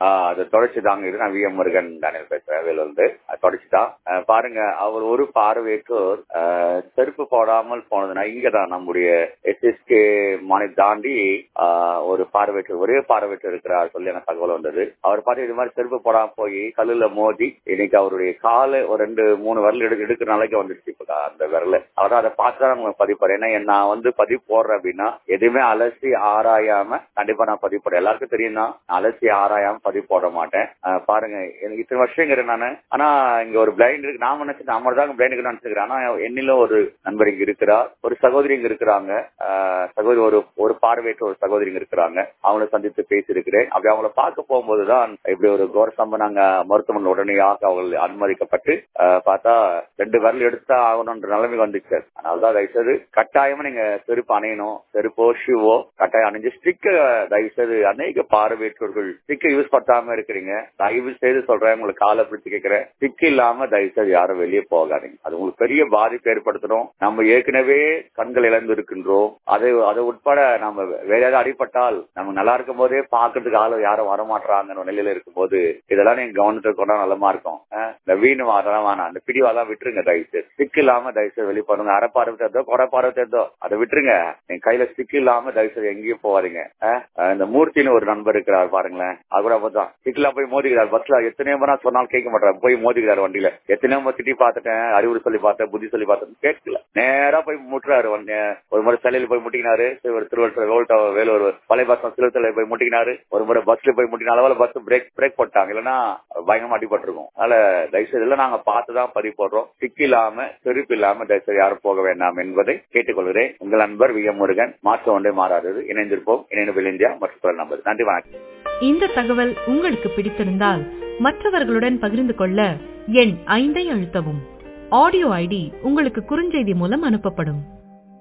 ஆஹ் அது தொடர்ச்சி தாங்க இது நான் வி எம் முருகன் தானே பேசுறேன் வேலூர்ந்து அது தொடர்ச்சி தான் ஆஹ் பாருங்க அவர் ஒரு பார்வையற்றோர் ஆஹ் செருப்பு போடாமல் போனதுன்னா இங்கதான் நம்முடைய எஸ்எஸ்கே மாநில தாண்டி ஆஹ் ஒரு பார்வையற்றோர் ஒரே பார்வையற்றோர் இருக்கிறார் சொல்லி எனக்கு தகவல் வந்தது அவர் பார்த்து இது மாதிரி செருப்பு போடாம போய் கல்லுல மோதி இன்னைக்கு அவருடைய காலை ஒரு ரெண்டு மூணு விரல் எடுக்க எடுக்கிற நாளைக்கு வந்துருச்சு இப்ப அந்த விரல அவர் அதை பார்த்து தான் நம்ம பதிவு போறேன் ஏன்னா நான் வந்து பதிவு போடுறேன் அப்படின்னா எதுவுமே அலசி ஆராயாம கண்டிப்பா நான் பதிவு போடுறேன் எல்லாருக்கும் தெரியும் தான் நான் அலசி ஆராயாம பதிவு போட மாட்டேன் ஆஹ் பாருங்க எனக்கு இத்தனை வருஷங்கிறேன் நானு ஆனா இங்க ஒரு பிளைண்ட் இருக்கு நான் நினைச்சு நம்ம தான் பிளைண்ட் நினைச்சுக்கிறேன் ஆனா என்னிலும் ஒரு நண்பர் இங்க இருக்கிறார் ஒரு சகோதரி இங்க இருக்கிறாங்க ஆஹ் சகோதரி ஒரு ஒரு பார்வையற்ற ஒரு சகோதரி இங்க இருக்கிறாங்க அவங்கள சந்தித்து பேசியிருக்கிறேன் அப்படி அவங்கள பார்க்க போகும்போதுதான் இப்படி ஒரு கோர சம்பவம் நாங்க மருத்துவமனை உடனடியாக அவர்கள் அனுமதிக்கப்பட்டு ஆஹ் பார்த்தா ரெண்டு விரல் எடுத்தா ஆகணும்ன்ற நிலைமை வந்துச்சு அதனாலதான் தயவுசெய்து கட்டாயமா நீங்க செருப்பு அணையணும் செருப்போ ஷூவோ கட்டாயம் அணிஞ்சு ஸ்டிக்க தயவுசெய்து அநேக பார்வையற்றோர்கள் ஸ்டிக்க யூஸ் படுத்தாம இருக்கிறீங்க தயவு செய்து சொல்றேன் உங்களுக்கு காலை பிடிச்சு கேட்கிறேன் ஸ்டிக் இல்லாம தயவுசெய்து யாரும் வெளியே போகாதீங்க அது உங்களுக்கு பெரிய பாதிப்பு ஏற்படுத்தணும் நம்ம ஏற்கனவே கண்கள் இழந்து இருக்கின்றோம் அதை அதை உட்பட நம்ம வேற ஏதாவது அடிபட்டால் நம்ம நல்லா இருக்கும் போதே பாக்குறதுக்கு ஆளு யாரும் வரமாட்டாங்கன்னு நிலையில இருக்கும்போது இதெல்லாம் நீங்க கவனத்துக்கு கொண்டா நல்லமா இருக்கும் அஹ் இந்த வீணு அதெல்லாம் வேணாம் அந்த பிடிவாலாம் விட்டுருங்க தயவுசெய்து ஸ்டிக் இல்லாம தயவுசெய்து வெளியே போடுங்க அரை பார்வை தெரிந்தோ குறை பார்வை தெரிந்தோ அதை விட்டுருங்க நீங்க கையில ஸ்டிக் இல்லாம தயவுசெய்து எங்கேயும் போவாதீங்க அஹ் இந்த மூர்த்தின்னு ஒரு நண்பர் இருக்கிறார் பாருங்களேன் அது கூட பார்த்தா ஸ்டிக்ல போய் மோதிக்கிறார் பஸ்ல எத்தனையோ முறை சொன்னாலும் கேட்க மாட்டாரு போய் மோதிக்கிறார் வண்டியில எத்தனையோ முறை திட்டி பார்த்துட்டேன் அறிவுரை சொல்லி பார்த்தேன் புத்தி சொல்லி பார்த்தேன் கேட்கல நேரா போய் முட்டுறாரு வண்டி ஒரு முறை சிலையில போய் முட்டிக்கினாரு ஒரு திருவள்ளுவர் வேல்ட்ட வேலூர் பழைய பஸ் சிலுவத்தில் போய் முட்டிக்கினாரு ஒரு முறை பஸ்ல போய் முட்டின அளவுல பஸ் பிரேக் பிரேக் போட்டாங்க இல்லைன்னா பயங்கரமா அடிபட்டிருக்கும் அதனால தயவுசெய்து எல்லாம் நாங்க பார்த்துதான் பதிவு போடுறோம் சிக்கு இல்லாம செருப்பு இல்லாம தயவுசெய்து யாரும் போக வேண்டாம் என்பதை கேட்டுக்கொள்கிறேன் உங்கள் நண்பர் வி எம் முருகன் மாற்றம் ஒன்றே மாறாதது இணைந்திருப்போம் இணைந்து இந்தியா மற்றும் நம்பர் நன்றி வணக்கம் இந்த தகவல் உங்களுக்கு பிடித்திருந்தால் மற்றவர்களுடன் பகிர்ந்து கொள்ள எண் ஐந்தை அழுத்தவும் ஆடியோ ஐடி உங்களுக்கு குறுஞ்செய்தி மூலம் அனுப்பப்படும்